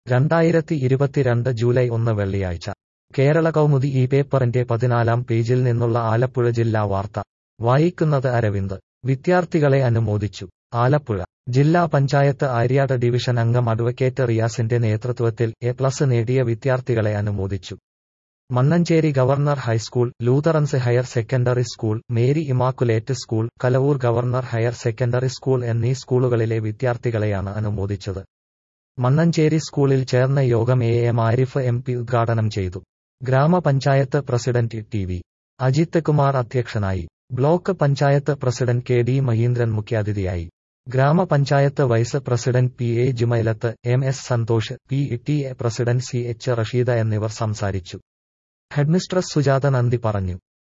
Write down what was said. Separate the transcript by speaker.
Speaker 1: രണ്ടായിരത്തി ഇരുപത്തിരണ്ട് ജൂലൈ ഒന്ന് വെള്ളിയാഴ്ച കേരള കൗമുദി ഈ പേപ്പറിന്റെ പതിനാലാം പേജിൽ നിന്നുള്ള ആലപ്പുഴ ജില്ലാ വാർത്ത വായിക്കുന്നത് അരവിന്ദ് വിദ്യാർത്ഥികളെ അനുമോദിച്ചു ആലപ്പുഴ ജില്ലാ പഞ്ചായത്ത് ആര്യാട് ഡിവിഷൻ അംഗം അഡ്വക്കേറ്റ് റിയാസിന്റെ നേതൃത്വത്തിൽ എ പ്ലസ് നേടിയ വിദ്യാർത്ഥികളെ അനുമോദിച്ചു Mannancherry government high school Lutherans higher secondary school Mary Immaculate school Kalavoor government higher secondary school എന്നീ സ്കൂളുകളിലെ വിദ്യാർത്ഥികളെയാണ് അനുമോദിച്ചത് മണ്ണഞ്ചേരി സ്കൂളിൽ ചേർന്ന യോഗം A M Arif M P ഉദ്ഘാടനം ചെയ്തു ഗ്രാമപഞ്ചായത്ത് president T V Ajith Kumar അധ്യക്ഷനായി block panchayat president K D Mahindran മുഖ്യാതിഥിയായി ഗ്രാമപഞ്ചായത്ത് vice president P A Jumailath M S Santhosh P T A president C H Rasheeda എന്നിവർ സംസാരിച്ചു ഹെഡ്മിസ്ട്രസ് സുജാത നന്ദി പറഞ്ഞു